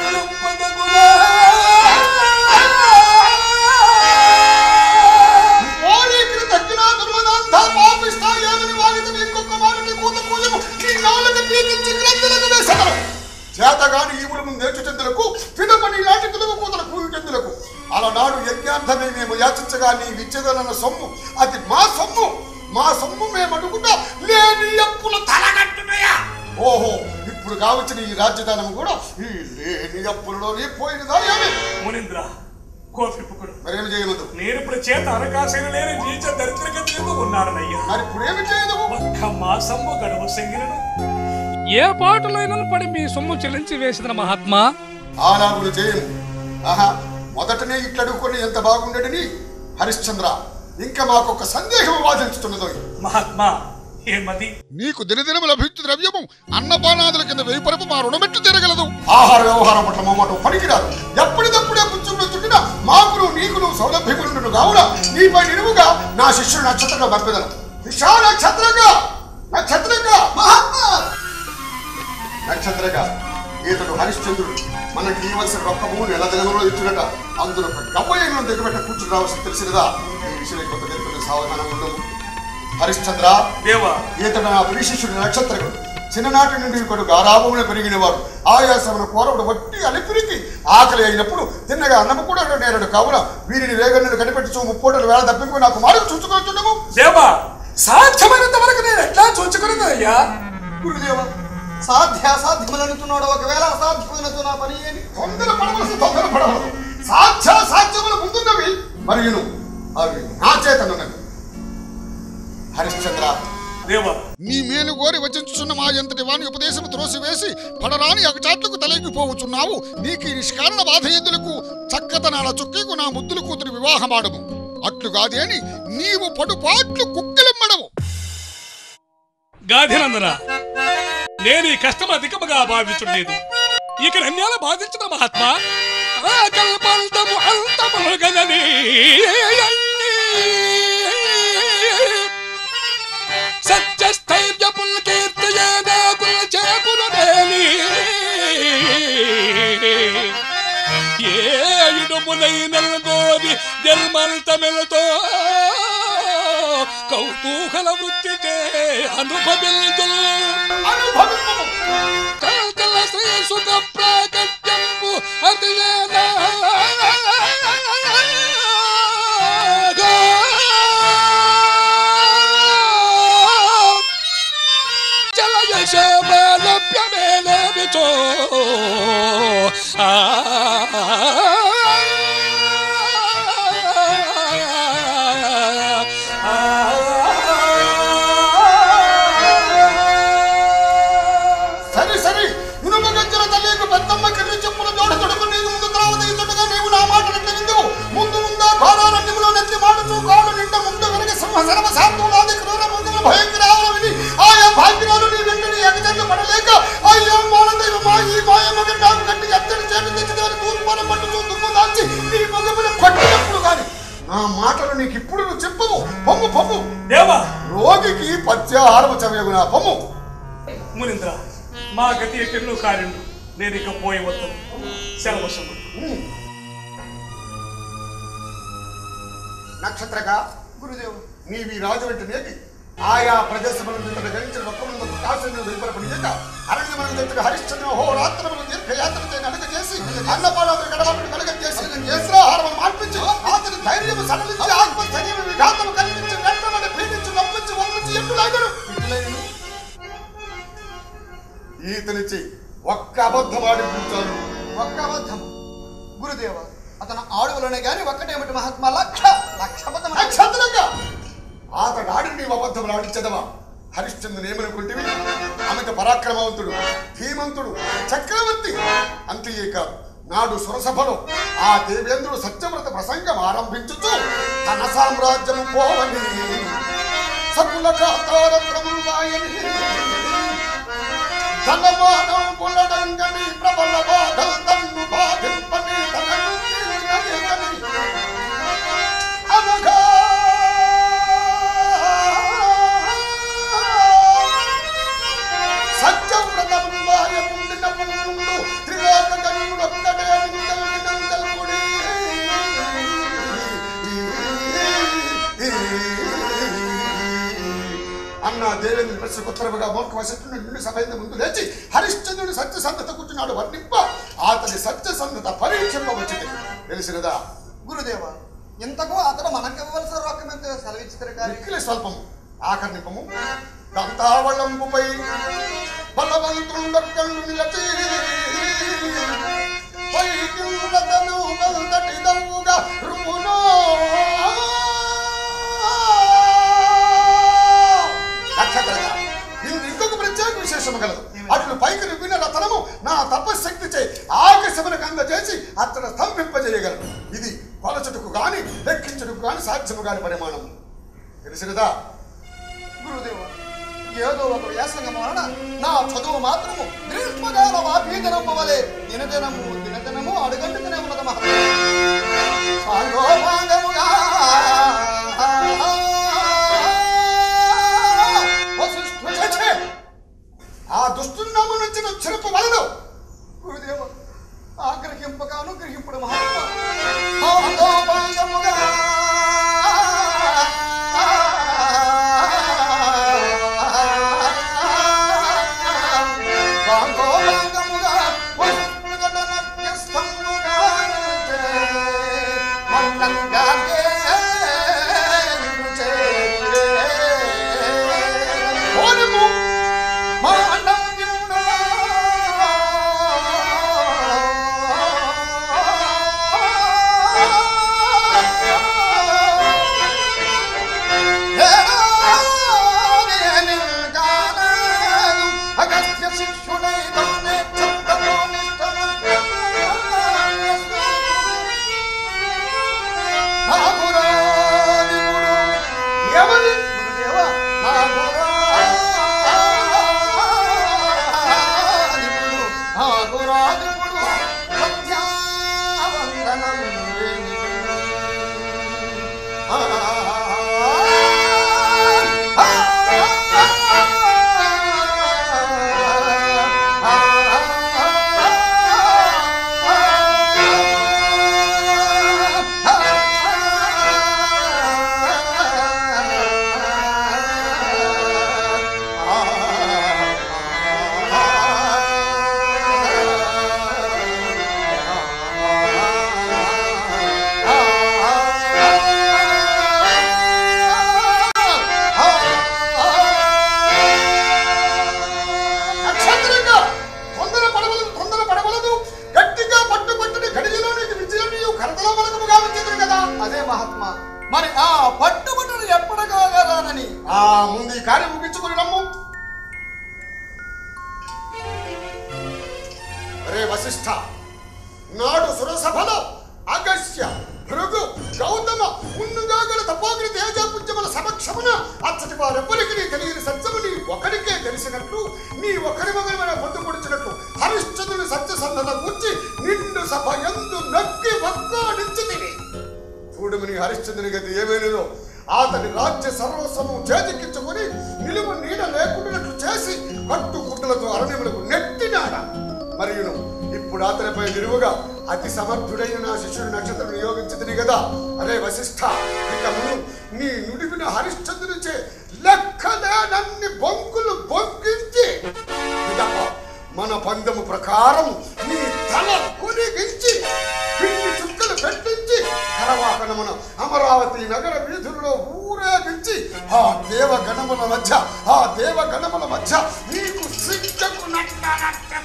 ఓరీకిని తగ్గినా దుర్మదంతా పాపిస్తా ఏమని వాగితే ఇంకొక వారిని కూత పూజము నీ నాలుగు పీకించి గ్రంథులకు వేసెదరు చేతగాని ఈవుల ముందేచు చెందులకు పిదపని లాంటి తులుగు కూతల కూలి చెందులకు అలనాడు యజ్ఞార్థమే మేము యాచించగా నీ విచ్చేదనన్న సొమ్ము అది మా సొమ్ము మా సొమ్ము మేము అడుగుతా లేని అప్పుల తలగట్టునయా ఓహో ఇప్పుడు కావచ్చిన ఈ రాజధానం కూడా ఈ లేని అప్పులలోనే పోయినదా ఏమి మునీంద్ర కోపిపుకుడు మరేం చేయవద్దు నేను ఇప్పుడు చేత అనకాశైన లేని నీచ దరిద్రగతిలో ఉన్నాడనయ్యా మరి ఇప్పుడు ఏమి చేయదు ఒక్క మాసము గడువు సంగిరను ఏ పాటలైనను పడి మీ సొమ్ము చెల్లించి వేసిన మహాత్మా ఆనాగులు చేయము ఆహా మొదటనే ఇట్లా అడుగుకొని ఎంత బాగుండేడని హరిశ్చంద్ర ఇంకా మాకొక సందేహం వాదించుతున్నదో మహాత్మా ఏమది నీకు దినదినము లభించు ద్రవ్యము అన్నపానాదుల కింద వేపరపు మా రుణమెట్టు తిరగలదు ఆహార వ్యవహారం పట్ల మొమ్మటం పనికిరాదు ఎప్పటిదప్పుడే పుచ్చుకున్న చుట్టిన మాకును నీకును సౌలభ్యములను కావున నీపై నిలువుగా నా శిష్యుడు నక్షత్రంగా పంపెదను శిష్యా నక్షత్రంగా నక్షత్రంగా మహాత్మా నక్షత్రంగా ఈతడు హరిశ్చంద్రుడు మనకి ఇవ్వలసిన రొక్కము నెల దినములో ఇచ్చుడట అందులో ఒక గవ్వయ్యను దిగబెట్ట కూర్చుని రావాల్సి తెలిసినదా ఈ విషయం కొంత తెలుపుకునే సావధానం ఉండము హరిశ్చంద్ర దేవా ఈతడు నా ప్రియశిష్యుడు నక్షత్రకుడు చిన్ననాటి నుండి ఒకడు గారాభమున పెరిగినవాడు ఆయాసమున కోరవుడు వట్టి అలిపిరికి ఆకలి అయినప్పుడు తిన్నగా అన్నము కూడా నేరడు కావున వీరిని వేగన్నులు కనిపెట్టుచు ముప్పోటలు వేళ తప్పింపు నాకు మారు చూచుకొచ్చుండము దేవా సాధ్యమైనంత వరకు నేను ఎట్లా చూచుకున్నది అయ్యా గురుదేవ సాధ్యాసాధ్యములనుతున్నాడు ఒకవేళ అసాధ్యములనుతో నా పని ఏమి తొందర పడవలసి తొందర పడవలదు సాధ్య సాధ్యములు ముందున్నవి మరియును అవి నా చేతనున్నవి హరిశ్చంద్ర దేవా నీ మేలు కోరి వచించుచున్న మా ఎంతటి వాని ఉపదేశము త్రోసివేసి పడరాని అగచాట్లకు తలెగిపోవచున్నావు నీకు ఈ నిష్కారణ బాధ ఎందులకు చక్కతనాల చుక్కీకు నా ముద్దుల కూతురు వివాహమాడము అట్లు కాదేని నీవు పడుపాట్లు కుక్కలిమ్మడము గాధినందన నేను ఈ కష్టం అధికముగా భావించుండేది ఇక నన్యాల బాధించిన మహాత్మా ఆ కల్పంతము అంతములు గనని సత్యస్థైర్యపుల్ కీర్తియేనాకుల చేకులనేని ఏ ఇడుములైనల్గోని జన్మంతమెలతో కౌతూహల వృత్తితే అనుభవించు కల్కల శ్రీ సుఖ ప్రాకట్యంపు అతియేనా జలయశేమలభ్యమేలవిచో ఆ సరే సరే ఇనుప గజ్జల తల్లికి పెద్దమ్మ కిర్రి చెప్పుల జోడ తొడుగు నీకు ముందు త్రావదీయుతుండగా నీవు నా మాట నెట్ల విందువు ముందు ముందా ఘోరారణ్యములో నెత్తి మాడుచు కాడు నిండ ముందు వెనక సింహ సర్వ శాంతులాది క్రూర ముందుల భయంకరాల విని ఆయా భాగ్యరాలు నీ వెంట నీ ఎగజల్లు పడలేక అయ్యో మానదైవ మా ఈ మాయ మగ నాకు కట్టి ఎత్తడి చేటు తెచ్చి దాని తూర్పాన పట్టుచూ దుమ్ము దాల్చి నీ మగములు కొట్టినప్పుడు గాని నా మాటలు నీకు ఇప్పుడు నువ్వు చెప్పవు పొమ్ము పొమ్ము దేవా రోగికి పత్యాహారము చవయగునా పొమ్ము మునింద్ర మా గతి ఎక్కడో కారిండు నేను ఇక పోయి వద్దాం సెలవు సమ్ముడు నక్షత్రగా గురుదేవు నీవి రాజు వెంట నేటి ఆయా ప్రదేశములను నిన్న గణించిన రొక్కములకు కాసిన వెలుపరపడి చేత అరణ్య మనకు తెచ్చిన హరిశ్చంద్ర హో రాత్రములు దీర్ఘయాత్ర చేయని అడగ చేసి అన్నపానాదులు గడవట్లు కలగ చేసి చేసాహారం మార్పించి అతని ధైర్యము సడలించి ఆత్మస్థైర్యము విఘాతము కల్పించి వెంటనే పీడించి నొప్పించి ఒప్పించి ఎట్టులాగను ఈతనిచ్చి ఒక్క అబద్ధం ఆడిపించాను ఒక్క అబద్ధం గురుదేవ అతను ఆడువలోనే గాని ఒక్కటేమిటి మహాత్మా లక్ష లక్ష అబద్ధం నక్షత్రంగా అతడు ఆడి నీవు అబద్ధం ఆడించదవా హరిశ్చంద్రుని ఏమనుకుంటేవి అమిత పరాక్రమవంతుడు ధీమంతుడు చక్రవర్తి అంతే కాదు నాడు సురసభలో ఆ దేవేంద్రుడు సత్యవ్రత ప్రసంగం ఆరంభించుచు తన సామ్రాజ్యం పోవని సకుల కాతారత్రములాయని ధనమానం పులడంగని ప్రబల బాధం తన్ను బాధింపని తనను తీర్చగని అనగా సత్యవ్రతములాయ ముండిన పుణ్యుడు త్రిలోక గణుడొక్కడే నిందల్గినందల్గుడి అన్న దేవేంద్ర ప్రశ్నకు ఉత్తరముగా మోక వశిష్ఠుడు నుండి సభైన ముందు లేచి హరిశ్చంద్రుడు సత్యసంధత కూర్చున్నాడు వర్ణింప అతని సత్యసంధత పరీక్షింపవచ్చింది తెలిసినదా గురుదేవ ఇంతకు అతడు మనకివ్వవలసిన రొక్కం ఎంత సెలవిచ్చితారు కానీ మిక్కిలి స్వల్పము ఆకర్ణిపము దంతావళంబుపై బలవంతుండొక్కళ్ళు నిలచి పైకిందతను వెల్దటి దమ్ముగా రుమునో నక్షత్రగా ఇది ఇంకొక ప్రత్యేక విశేషము కలదు అట్లు పైకి రువ్విన రతనము నా తపశక్తి చే ఆకాశమునకు అందజేసి అతను స్తంభింపజేయగలను ఇది కొలచుటకు గాని లెక్కించుటకు గాని సాధ్యము గాని పరిమాణం తెలిసినదా గురుదేవ ఏదో ఒక వ్యాసంగం వలన నా చదువు మాత్రము గ్రీష్మకాల వాపీదనము వలె దినదినము దినదినము అడుగంటుకునే ఉన్నది మహా సాంగోపాంగముగా ఛే! ఆ దుస్తున్నాము నుంచి చెరుపు వలన గురుదేవ ఆగ్రహింపగాను గ్రహింపుడు మహాత్మ సాంగోపాంగముగా సాంగోపాంగముగా వస్తుగణనభ్యస్తముగా మన్నంగానే ఓనము అగస్త్య శిష్యుడై తన్నే చందమో నాగురాదిగుడు ఎవరి గురుదేవ నాగురాదిగుడు నాగురాదిగుడు సంధ్యావందనం ఆ నక్షత్రంగా తొందర పడవలదు తొందర పడవలదు గట్టిగా పట్టుబట్టిన గడియలోనికి విజయాన్ని కరతల మలకముగా వచ్చింది కదా అదే మహాత్మా మరి ఆ పట్టుబట్టలు ఎప్పటికాగరానని ఆ ముందు ఈ కార్యం ముగించుకుని రమ్ము రే వశిష్ఠ నాడు సురసభలో అగస్య భృగు గౌతమ ముందుగా గల తపోగిరి తేజపుంజముల సమక్షమున అచ్చటి వారెవ్వరికి తెలియని సత్యము నీ ఒకరికే తెలిసినట్లు నీ ఒకరి మగమైన పొందుపడుచున్నట్లు హరిశ్చంద్రుని సత్యసంధత కూర్చి నిండు సభ ఎందు నొక్కి ఒక్కాడించి తిని చూడుమని హరిశ్చంద్రుని గతి ఏమైనదో అతని రాజ్య సర్వస్వము చేతికించుకొని నిలువ నీడ లేకుండాట్లు చేసి కట్టు గుడ్డలతో అరణ్యములకు నెట్టినాడ మరియును ఇప్పుడు అతనిపై నిలువుగా అతి సమర్థుడైన నా శిష్యుడు నక్షత్రం నియోగించింది కదా అరే వశిష్ఠ ఇక ముందు నీ నుడివిన హరిశ్చంద్రునిచే లెక్కలేనన్ని బొంకులు బొంకించి పిదప మన పందము ప్రకారం నీ తల కురిగించి పిండి చుక్కలు పెట్టించి కరవాకనమున అమరావతి నగర వీధుల్లో ఊరేగించి ఆ దేవ గణముల మధ్య ఆ దేవ గణముల మధ్య నీకు సిగ్గకు నట్ట నట్టన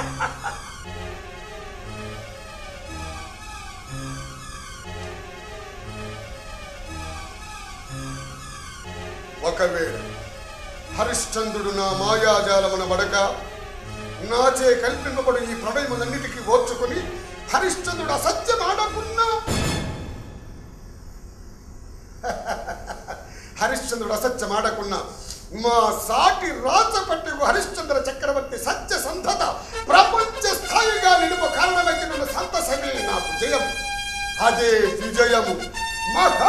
ఒకవేళ హరిశ్చంద్రుడు నా మాయాజాలమున వడక నాచే కల్పింపబడు ఈ ప్రళయములన్నిటికీ ఓర్చుకొని హరిశ్చంద్రుడు అసత్యం ఆడకున్నా హరిశ్చంద్రుడు హరిశ్చంద్రుడు అసత్యమాడకున్నా మా సాటి రాచపట్టుకు హరిశ్చంద్ర చక్రవర్తి సత్య సంధత ప్రపంచ స్థాయిగా నిలుపు కారణమైన సంతసమే నాకు జయం అదే విజయము మహా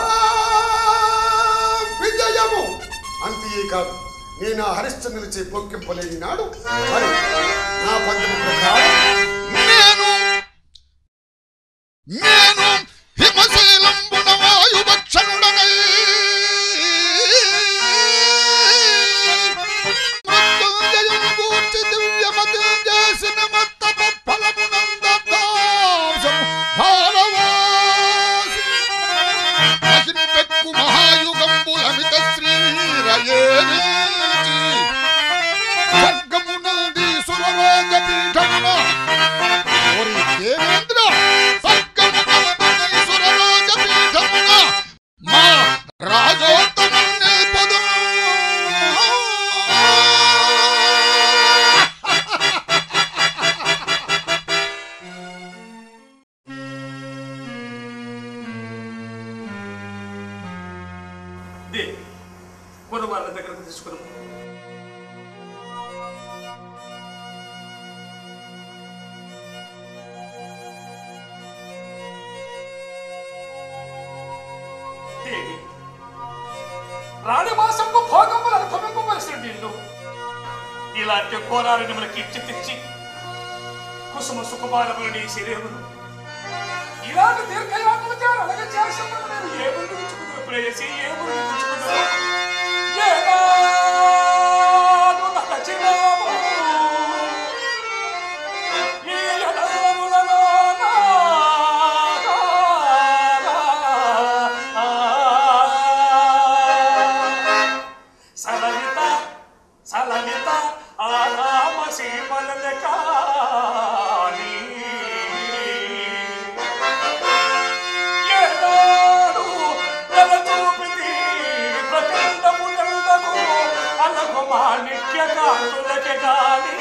విజయము అంతే కాదు నేను ఆ హరిశ్చంద్రునిచే పొక్కింపలేని నాడు మరి నా పద్యము ప్రకారం నేను నేను హిమశైలంబున వాయుభక్షణుడనై మృత్యుంజయం గూర్చి దివ్యమతిం చేసిన మత్తప ఫలమునందకాశం భారవాసి అహింపెక్కు మహాయుగంబులమిత శ్రీరయేచి స్వర్గమునంది సురరాజ పీఠమున ఓరి దేవేంద్ర స్వర్గమునంది సురరాజ పీఠమున మా రాజోత్తమం నిల్పదు దేవి మన వాళ్ళ దగ్గరకు తీసుకుని దేవి రాణిమాసంకు భోగములు అనుభవింపవలసిన నిన్ను ఇలాంటి ఘోరాలని మనకి ఇచ్చి తెచ్చి కుసుమ సుకుమారములు నీ శరీరములు ఇలాంటి దీర్ఘయాత్ర అలాగే చేసినప్పుడు నేను ఏ ముందు ఉంచుకుంటున్నా ప్రేయసి ఏ ముందు ఉంచుకుంటున్నా ఏనాడు నడచినాము ఈ ఎడములలోన సలలిత సలలిత ఆరామ సీమల కాని ఏనాడు తలచూపితి ప్రచండములకు అలకు మాణిక్య కాంతులకి గాని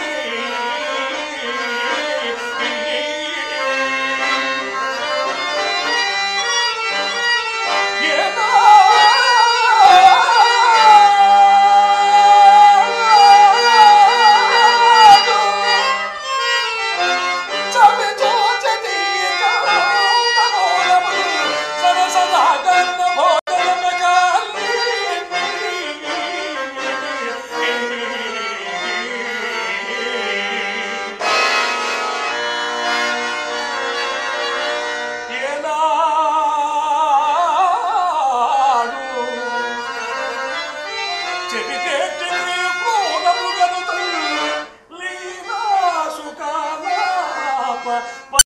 చెబితే క్రూరముగను లీలా సుఖాలాప